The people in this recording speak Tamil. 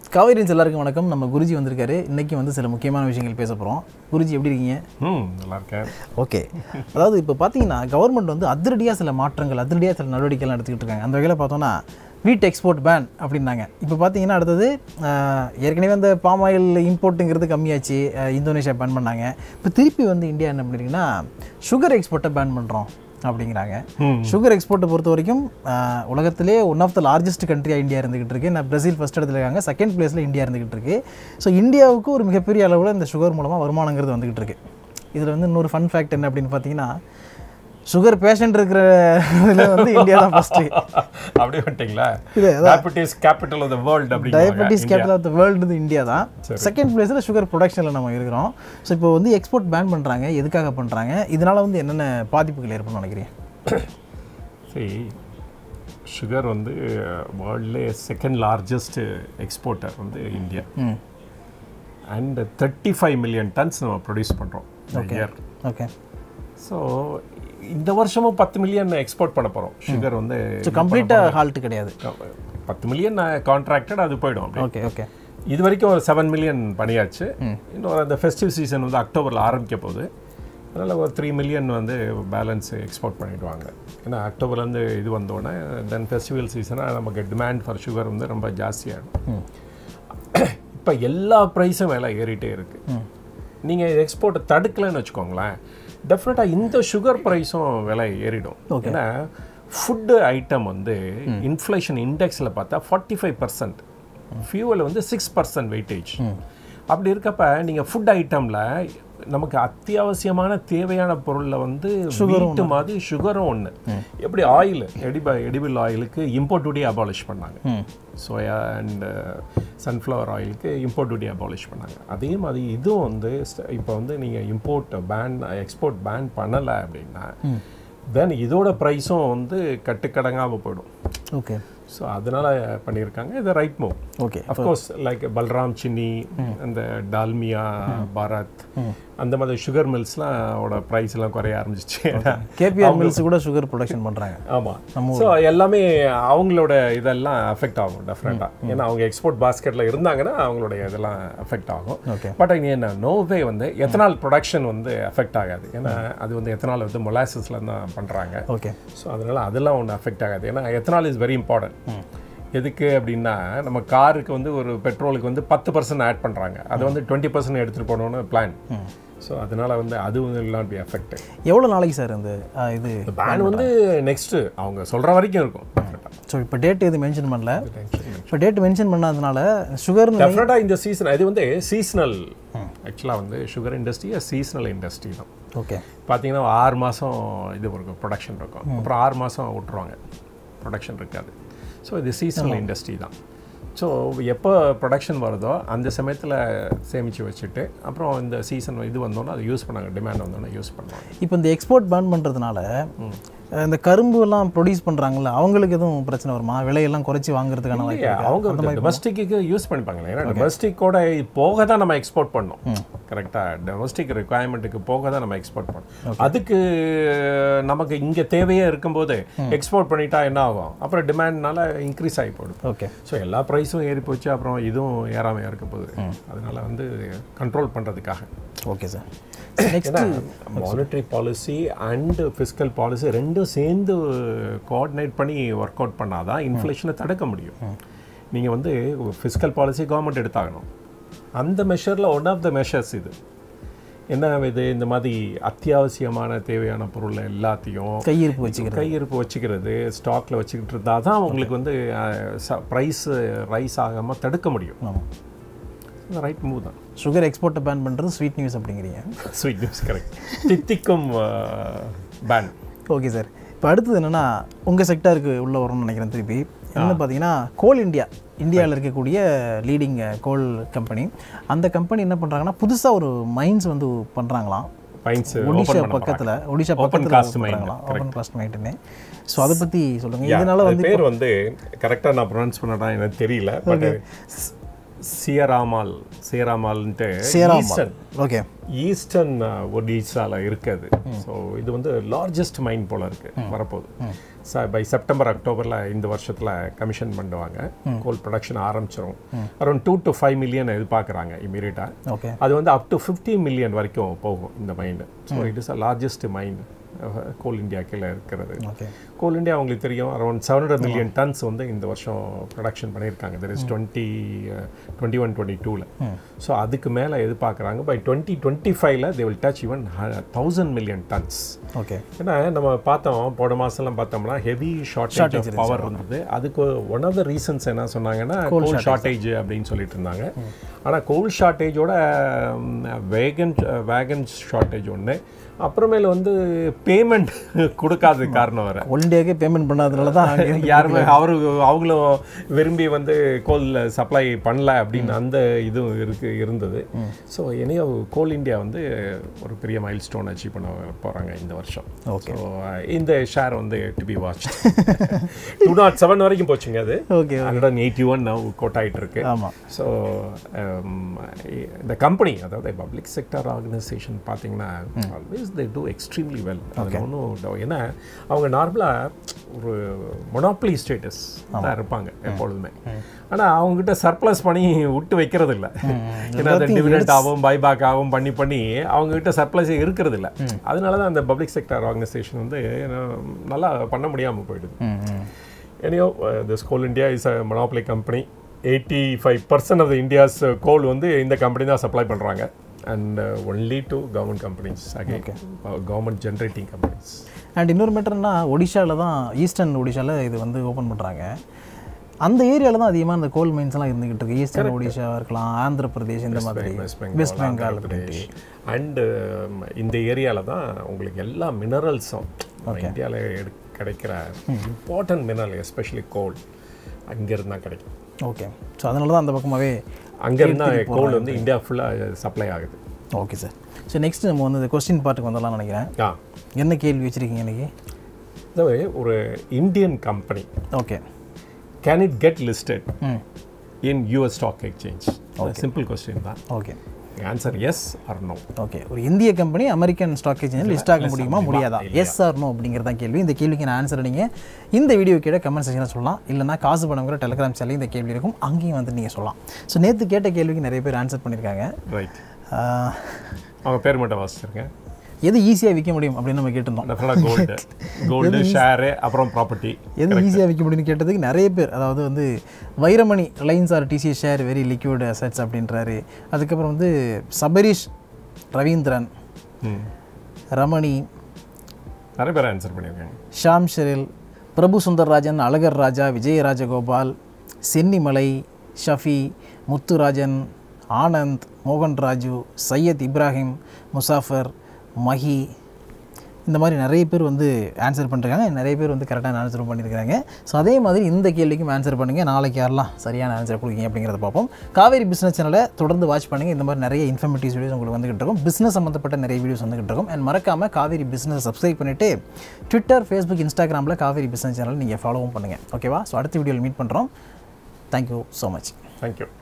காவேரின்ஸ் எல்லாருக்கும் வணக்கம் நம்ம குருஜி வந்திருக்காரு இன்னைக்கு வந்து சில முக்கியமான விஷயங்கள் பேச போகிறோம் குருஜி எப்படி இருக்கீங்க ம் நல்லா இருக்கேன் ஓகே அதாவது இப்போ பார்த்தீங்கன்னா கவர்மெண்ட் வந்து அதிரடியாக சில மாற்றங்கள் அதிரடியாக சில நடவடிக்கைலாம் எடுத்துக்கிட்டு இருக்காங்க அந்த வகையில் பார்த்தோன்னா வீட் எக்ஸ்போர்ட் பேன் அப்படின்னாங்க இப்போ பார்த்தீங்கன்னா அடுத்தது ஆஹ், ஏற்கனவே அந்த பாம் ஆயில் இம்போர்ட்டுங்கிறது கம்மியாச்சு ஆஹ், இந்தோனேஷியா பேன் பண்ணாங்க இப்போ திருப்பி வந்து இந்தியா என்ன பண்ணிருக்குன்னா சுகர் எக்ஸ்போர்ட்டை பேன் பண்ணுறோம் அப்படிங்கிறாங்க ம். சுகர் எக்ஸ்போர்ட்டை பொறுத்த வரைக்கும் ஆஹ், உலகத்திலே ஒன் ஆஃப் த லார்ஜஸ்ட் கண்ட்ரியாக இந்தியா இருந்துகிட்டு இருக்கு நான் பிரேசில் ஃபர்ஸ்ட் இடத்துல இருக்காங்க செகண்ட் பிளேஸில் இந்தியா இருந்துகிட்டு இருக்கு ஸோ இந்தியாவுக்கு ஒரு மிகப்பெரிய அளவில் இந்த சுகர் மூலமாக வருமானங்கிறது வந்துகிட்டு இருக்கு இதில் வந்து இன்னொரு ஃபன் ஃபேக்ட் என்ன அப்படின்னு பார்த்தீங்கன்னா சுகர் பேஷண்ட் இருக்கிற இதில் வந்து இந்தியா தான் ஃபஸ்ட்டு அப்படியே வந்துட்டீங்களா இது diabetes capital of the world diabetes அப்படிங்கிறாங்க கேபிட்டல் ஆஃப் த வேர்ல்டு வந்து இந்தியா தான் செகண்ட் பிளேஸில் சுகர் ப்ரொடக்ஷனில் நம்ம இருக்கிறோம் ஸோ இப்போ வந்து எக்ஸ்போர்ட் பேன் பண்ணுறாங்க எதுக்காக பண்ணுறாங்க இதனால் வந்து என்னென்ன பாதிப்புகள் ஏற்படும் நினைக்கிறீங்க சரி சுகர் வந்து வேர்ல்ட்லே செகண்ட் லார்ஜஸ்ட் எக்ஸ்போர்ட்டர் வந்து இந்தியா ம் and thirty five million tons நம்ம ப்ரொடியூஸ் பண்ணுறோம் இயர் ஓகே ஸோ இந்த வருஷமும் பத்து மில்லியன் எக்ஸ்போர்ட் பண்ண போகிறோம் சுகர் வந்து ஸோ கம்ப்ளீட்டாக ஹால்ட் கிடையாது பத்து மில்லியன் கான்ட்ராக்டட் அது போயிடும் அப்படி ஓகே ஓகே இது வரைக்கும் ஒரு செவன் மில்லியன் பண்ணியாச்சு இன்னொரு அந்த ஃபெஸ்டிவ் சீசன் வந்து அக்டோபரில் ஆரம்பிக்க போகுது அதனால் ஒரு த்ரீ மில்லியன் வந்து பேலன்ஸ் எக்ஸ்போர்ட் பண்ணிடுவாங்க ஏன்னா அக்டோபர்லேருந்து இது வந்தோடனே தென் ஃபெஸ்டிவல் சீசனாக நமக்கு டிமாண்ட் ஃபார் சுகர் வந்து ரொம்ப ஜாஸ்தியாகிடும் இப்போ எல்லா ப்ரைஸும் விலை ஏறிட்டே இருக்குது நீங்கள் எக்ஸ்போர்ட்டை தடுக்கலைன்னு வச்சுக்கோங்களேன் டெஃபினட்டாக இந்த சுகர் ப்ரைஸும் விலை ஏறிடும் ஏன்னா ஃபுட்டு ஐட்டம் வந்து இன்ஃப்ளேஷன் இண்டெக்ஸில் பார்த்தா ஃபார்ட்டி ஃபைவ் பர்சன்ட் ஃபியூவல் வந்து சிக்ஸ் பர்சன்ட் வெயிட்டேஜ் அப்படி இருக்கப்ப நீங்கள் ஃபுட் ஐட்டமில் நமக்கு அத்தியாவசியமான தேவையான பொருளில் வந்து வீட்டு மாதிரி சுகரும் ஒன்று எப்படி ஆயில் எடிப எடிபிள் ஆயிலுக்கு இம்போர்ட் டியூட்டி அபாலிஷ் பண்ணாங்க சோயா அண்ட் சன்ஃப்ளவர் ஆயிலுக்கு இம்போர்ட் டியூட்டி அபாலிஷ் பண்ணாங்க அதே மாதிரி இதுவும் வந்து இப்போ வந்து நீங்கள் இம்போர்ட் பேன் எக்ஸ்போர்ட் பேன் பண்ணலை அப்படின்னா தென் இதோட ப்ரைஸும் வந்து கட்டுக்கடங்காமல் போயிடும் ஓகே ஸோ அதனால பண்ணியிருக்காங்க இது right move okay of course like Balram Chini அந்த டால்மியா பாரத் அந்த மாதிரி சுகர் மில்ஸ்லாம் ஓட ப்ரைஸ் எல்லாம் குறைய ஆரம்பிச்சிச்சு கேபிஆர் மில்ஸ் கூட சுகர் ப்ரொடக்ஷன் பண்ணுறாங்க ஆமாம் ஸோ எல்லாமே அவங்களோட இதெல்லாம் அஃபெக்ட் ஆகும் டெஃபினட்டாக ஏன்னா அவங்க எக்ஸ்போர்ட் பாஸ்கெட்டில் இருந்தாங்கன்னா அவங்களுடைய இதெல்லாம் அஃபெக்ட் ஆகும் ஓகே பட் இங்கே என்ன நோவே வந்து எத்தனால் ப்ரொடக்ஷன் வந்து அஃபெக்ட் ஆகாது ஏன்னா அது வந்து எத்தனால் வந்து மொலாசஸ்ல தான் பண்ணுறாங்க ஓகே ஸோ அதனால் அதெல்லாம் ஒன்றும் அஃபெக்ட் ஆகாது ஏன்னா எத்தனால் இஸ் வெரி இம்பார்ட்டன்ட் எதுக்கு அப்படின்னா நம்ம காருக்கு வந்து ஒரு பெட்ரோலுக்கு வந்து பத்து பர்சன்ட் ஆட் பண்ணுறாங்க அதை வந்து டுவெண்ட்டி பர்சன்ட் எடுத்துகிட்டு போகணுன்னு பிளான் ஸோ அதனால் வந்து அது வந்து இல்லாமல் பி அஃபெக்ட் எவ்வளோ நாளைக்கு சார் இந்த ஆ, இது பேன் வந்து நெக்ஸ்ட்டு அவங்க சொல்கிற வரைக்கும் இருக்கும் ஸோ இப்போ டேட் எது மென்ஷன் பண்ணல இப்போ டேட் மென்ஷன் பண்ணாதனால சுகர் டெஃபினட்டாக இந்த சீசன் இது வந்து சீசனல் ஆக்சுவலாக வந்து சுகர் இண்டஸ்ட்ரி சீசனல் இண்டஸ்ட்ரி தான் ஓகே பார்த்தீங்கன்னா ஆறு மாதம் இது இருக்கும் ப்ரொடக்ஷன் இருக்கும் அப்புறம் ஆறு மாதம் விட்டுருவாங்க ப்ரொடக்ஷன் இருக்காது ஸோ இது சீசனல் இண்டஸ்ட்ரி தான் ஸோ எப்போ ப்ரொடக்ஷன் வருதோ அந்த சமயத்தில் சேமித்து வச்சுட்டு அப்புறம் இந்த சீசன் இது வந்தோன்னே அதை யூஸ் பண்ணாங்க டிமாண்ட் வந்தோன்னே யூஸ் பண்ணுவாங்க இப்போ இந்த எக்ஸ்போர்ட் பேன் பண்ணுறதுனால இந்த கரும்பு எல்லாம் ப்ரொடியூஸ் பண்ணுறாங்கல்ல அவங்களுக்கு எதுவும் பிரச்சனை வருமா விலையெல்லாம் குறைச்சி வாங்குறதுக்கான வாய்ப்பு இல்லையா, இருக்கா? அவங்க டொமஸ்டிக்கு யூஸ் பண்ணிப்பாங்களே ஏன்னா டொமஸ்டிக்கோட போக தான் நம்ம எக்ஸ்போர்ட் பண்ணோம் கரெக்டாக டொமஸ்டிக் ரெக்குவயர்மெண்ட்டுக்கு போக தான் நம்ம எக்ஸ்போர்ட் பண்ணோம் அதுக்கு நமக்கு இங்கே தேவையே இருக்கும்போது எக்ஸ்போர்ட் பண்ணிட்டா என்ன ஆகும் அப்புறம் டிமாண்ட்னால இன்க்ரீஸ் ஆகி போடும் ஓகே ஸோ எல்லா ப்ரைஸும் ஏறி போச்சு அப்புறம் இதுவும் ஏறாமல் இருக்க போகுது அதனால வந்து கண்ட்ரோல் பண்ணுறதுக்காக okay sir next monetary policy and fiscal policy ரெண்டும் சேர்ந்து கோஆர்டினேட் பண்ணி ஒர்க் அவுட் பண்ணாதான் இன்ஃப்ளேஷனை தடுக்க முடியும் நீங்கள் வந்து ஃபிஸ்கல் பாலிசி கவர்மெண்ட் எடுத்தாகணும் அந்த மெஷரில் ஒன் ஆஃப் த மெஷர்ஸ் இது என்ன இது இந்த மாதிரி அத்தியாவசியமான தேவையான பொருள் எல்லாத்தையும் கையிருப்பு வச்சுக்கிறது கையிருப்பு வச்சுக்கிறது ஸ்டாக்ல வச்சுக்கிட்டு இருந்தால் தான் உங்களுக்கு வந்து ப்ரைஸ் ரைஸ் ஆகாமல் தடுக்க முடியும் ஆமாம் ரைட் மூவ் தான் சுகர் எக்ஸ்போர்ட்டை பேன் பண்ணுறது ஸ்வீட் நியூஸ் அப்படிங்கிறீங்க ஸ்வீட் நியூஸ் கரெக்ட் தித்திக்கும் பேன் ஓகே சார் இப்போ அடுத்தது என்னென்னா உங்கள் செக்டாருக்கு உள்ளே வரும்னு நினைக்கிறேன் திருப்பி என்ன பார்த்தீங்கன்னா கோல் இந்தியா இந்தியாவில் இருக்கக்கூடிய லீடிங் கோல் கம்பெனி அந்த கம்பெனி என்ன பண்ணுறாங்கன்னா புதுசாக ஒரு மைன்ஸ் வந்து பண்ணுறாங்களாம் பைன்ஸ் ஒடிஷா பக்கத்தில் ஒடிஷா பக்கத்தில் cast mine, பண்ணுறாங்களாம் ஓப்பன் காஸ்ட் மைண்டுன்னு ஸோ அதை பற்றி சொல்லுங்கள் இதனால வந்து பேர் வந்து கரெக்டாக நான் ப்ரொனவுன்ஸ் பண்ணடா எனக்கு தெரியல பட் சியராமால் சியராமால்ன்ட்டு சேராமல் ஈஸ்டர்ன் ஓகே ஈஸ்டர்ன் ஒடிசால இருக்குது ஸோ இது வந்து லார்ஜஸ்ட் மைன் போல இருக்கு வரப்போகுது ச பை செப்டம்பர் அக்டோபரில் இந்த வருஷத்தில் கமிஷன் பண்ணுவாங்க கோல் ப்ரொடக்ஷன் ஆரம்பிச்சிரும் around two to five million எதிர்பார்க்குறாங்க இமீடியட்டாக ஓகே அது வந்து அப் டு ஃபிஃப்டி மில்லியன் வரைக்கும் போகும் இந்த mine so it is a largest mine coal India கீழே இருக்கிறது ஓகே கோல் இந்தியா அவங்களுக்கு தெரியும் around seven hundred million tons வந்து இந்த வருஷம் ப்ரொடக்ஷன் பண்ணியிருக்காங்க there is twenty twenty one twenty டூவில் ஸோ அதுக்கு மேலே எதிர்பார்க்குறாங்க பை டுவெண்ட்டி டுவெண்ட்டி ஃபைவ்ல they will touch even thousand million tons okay ஏன்னா நம்ம பார்த்தோம் போன மாதம்லாம் பார்த்தோம்னா ஹெவி ஷார்ட்டேஜ் ஆஃப் பவர் இருந்தது அதுக்கு ஒன் ஆஃப் த ரீசன்ஸ் என்ன சொன்னாங்கன்னா கோல் ஷார்ட்டேஜ் அப்படின்னு சொல்லிட்டு இருந்தாங்க ஆனால் கோல் ஷார்ட்டேஜோட வேகன் வேகன் ஷார்ட்டேஜ் ஒன்று அப்புறமேல வந்து பேமெண்ட் கொடுக்காதது காரணம் வேற ஒன் டேக்கே பேமெண்ட் பண்ணாதனால தான் அங்க யாருமே அவரு அவங்களும் விரும்பி வந்து கோல் சப்ளை பண்ணல அப்படின்னு அந்த இதுவும் இருக்கு இருந்தது ஸோ இனியோ கோல் இந்தியா வந்து ஒரு பெரிய மைல் ஸ்டோன் அச்சீவ் பண்ண போகிறாங்க இந்த வருஷம் Okay. ஸோ இந்த ஷேர் வந்து to be watch two not seven வரைக்கும் போச்சுங்க அது okay hundred and eighty one now quote ஆகிட்டு இருக்கு ஆமாம் ஸோ இந்த கம்பெனி அதாவது பப்ளிக் செக்டர் ஆர்கனைசேஷன் பார்த்தீங்கன்னா always they do extremely well அதில் ஒன்றும் ஏன்னா அவங்க நார்மலாக ஒரு மொனாப்ளி ஸ்டேட்டஸ் தான் இருப்பாங்க எப்பொழுதுமே ஆனால் அவங்ககிட்ட சர்ப்ளஸ் பண்ணி விட்டு வைக்கிறது இல்லை ஏன்னா அந்த டிவிடெண்ட் ஆகும் பைபேக் ஆகும் பண்ணி பண்ணி அவங்ககிட்ட சர்ப்ளஸே இருக்கிறது இல்லை அதனால தான் அந்த பப்ளிக் செக்டர் ஆர்கனைசேஷன் வந்து அஹ், நல்லா பண்ண முடியாமல் போயிடுது hmm hmm anyway this coal India is a monopoly company eighty five percent of India's coal வந்து இந்த கம்பெனி தான் சப்ளை பண்ணுறாங்க and only to government companies again government generating companies and இன்னொரு மேட்டர்னா ஒடிஷாவில் தான் ஈஸ்டர்ன் ஒடிஷாவில் இது வந்து ஓப்பன் பண்ணுறாங்க அந்த ஏரியாவில் தான் அதிகமாக இந்த கோல் மைன்ஸ் எல்லாம் இருந்துகிட்டு இருக்கு ஈஸ்டர்ன் ஒடிஷாவாக இருக்கலாம் ஆந்திர பிரதேஷ் இந்த மாதிரி வெஸ்ட் பெங்கால் பிரதேஷ் அண்டு இந்த ஏரியாவில் தான் உங்களுக்கு எல்லா மினரல்ஸும் இந்தியாவில் கிடைக்கிற இம்பார்ட்டன்ட் மினரல் எஸ்பெஷலி கோல் அங்கேருந்து தான் கிடைக்கும் ஓகே ஸோ அதனால தான் அந்த பக்கமாகவே அங்கேருந்து தான் கோல் வந்து இந்தியா ஃபுல்லாக சப்ளை ஆகுது ஓகே சார் ஸோ நெக்ஸ்ட் நம்ம வந்து இந்த கொஸ்டின் பார்ட்டுக்கு வந்துடலாம்னு நினைக்கிறேன் ஆ என்ன கேள்வி வச்சுருக்கீங்க இன்னைக்கு அதாவது ஒரு Indian company okay can it get listed hmm in US stock exchange simple question தான் okay answer yes or no okay ஒரு இந்திய கம்பெனி அமெரிக்கன் ஸ்டாக் எக்ஸ்சேஞ்சில் லிஸ்ட் ஆக முடியுமா முடியாதா எஸ் ஆர் நோ அப்படிங்கிறது தான் கேள்வி இந்த கேள்விக்கு நான் ஆன்சர் நீங்கள் இந்த வீடியோ கீழே கமெண்ட் செக்ஷனில் சொல்லலாம் இல்லைனா காசு பணங்கிற டெலிகிராம் சேனல் இந்த கேள்வி இருக்கும் அங்கேயும் வந்து நீங்கள் சொல்லலாம் ஸோ நேற்று கேட்ட கேள்விக்கு நிறைய பேர் ஆன்சர் பண்ணியிருக்காங்க ரைட் ஆஹ், அவங்க பேர் மட்டும் வாசிச்சிருக்கேன் எது ஈஸியாக விற்க முடியும் அப்படின்னு நம்ம கேட்டிருந்தோம் டெஃபினட்டாக கோல்டு கோல்டு ஷேரு அப்புறம் ப்ராப்பர்ட்டி எது ஈஸியாக விற்க முடியும்னு கேட்டதுக்கு நிறைய பேர் அதாவது வந்து Vairamani Reliance or TCS share very liquid assets அப்படின்றாரு அதுக்கப்புறம் வந்து சபரீஷ் ரவீந்திரன் ம் ரமணி நிறைய பேர் ஆன்சர் பண்ணியிருக்காங்க ஷாம் ஷெரில் பிரபு சுந்தர்ராஜன் அழகர் ராஜா விஜய ராஜகோபால் சென்னிமலை ஷஃபி முத்துராஜன் ஆனந்த் மோகன் ராஜு சையத் இப்ராஹிம் முசாஃபர் மஹி இந்த மாதிரி நிறைய பேர் வந்து ஆன்சர் பண்ணிருக்காங்க நிறைய பேர் வந்து கரெக்டான ஆன்சர் பண்ணியிருக்காங்க ஸோ அதே மாதிரி இந்த கேள்விக்கும் ஆன்சர் பண்ணுங்கள் நாளைக்கு யாரெல்லாம் சரியான ஆன்சர் கொடுக்கீங்க அப்படிங்கிறத பார்ப்போம் காவேரி பிஸ்னஸ் சேனலை தொடர்ந்து வாட்ச் பண்ணுங்கள் இந்த மாதிரி நிறைய இன்ஃபர்மேட்டிவ் வீடியோஸ் உங்களுக்கு வந்துகிட்டு இருக்கும் பிஸ்னஸ் சம்மந்தப்பட்ட நிறைய வீடியோஸ் வந்துகிட்டு இருக்கும் அண்ட் மறக்காமல் காவேரி பிஸ்னஸ் சப்ஸ்கிரைப் பண்ணிவிட்டு ட்விட்டர் ஃபேஸ்புக் இன்ஸ்டாகிராமில் காவேரி பிஸ்னஸ் சேனல் நீங்கள் ஃபாலோவும் பண்ணுங்கள் ஓகேவா ஸோ அடுத்த வீடியோவில் மீட் பண்ணுறோம் தேங்க்யூ ஸோ மச் தேங்க்யூ